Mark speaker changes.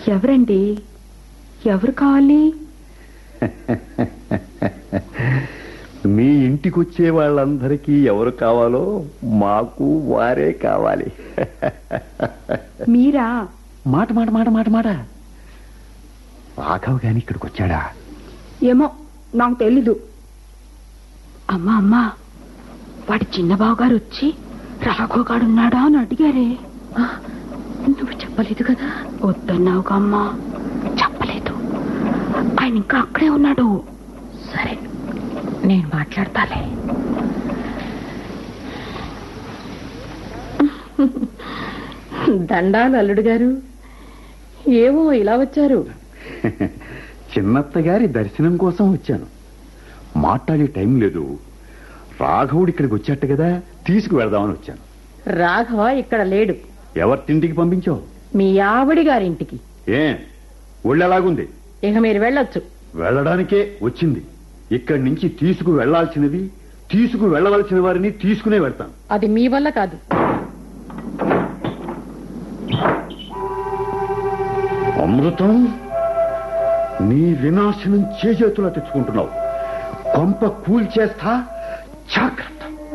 Speaker 1: ఎవరండి ఎవరు కావాలి
Speaker 2: మీ ఇంటికి వచ్చే వాళ్ళందరికీ ఎవరు కావాలో మాకు వారే కావాలి
Speaker 1: మీరా
Speaker 2: మాట మాట మాట మాట మాట రాఘవ్ గాని ఇక్కడికి వచ్చాడా
Speaker 1: ఏమో నాకు తెలీదు అమ్మా అమ్మా వాడి చిన్న బావగారు వచ్చి రాఘోగాడున్నాడా అని అడిగారే ఆ, నువ్వు చెప్పలేదు కదా వద్దన్నావుగా అమ్మా చెప్పలేదు ఆయన ఇంకా అక్కడే ఉన్నాడు సరే నేను మాట్లాడతాలే దండాలు అల్లుడు గారు ఏమో ఇలా వచ్చారు
Speaker 2: చిన్నత్త గారి దర్శనం కోసం వచ్చాను మాట్లాడే టైం లేదు రాఘవుడు ఇక్కడికి వచ్చాట కదా తీసుకువెళదామని వచ్చాను
Speaker 1: రాఘవ ఇక్కడ లేడు
Speaker 2: ఎవరి తిండికి పంపించావు
Speaker 1: మీ ఆవిడి గారింటికి
Speaker 2: ఏ ఒళ్ళు ఎలాగుంది
Speaker 1: ఇక మీరు వెళ్ళొచ్చు
Speaker 2: వెళ్ళడానికే వచ్చింది ఇక్కడి నుంచి తీసుకు వెళ్లాల్సినది తీసుకు వెళ్ళవలసిన వారిని తీసుకునే వెళ్తాను
Speaker 1: అది మీ వల్ల కాదు
Speaker 2: అమృతం నీ వినాశనం చేజేతులా తెచ్చుకుంటున్నావు కొంప కూల్చేస్తా జాగ్రత్త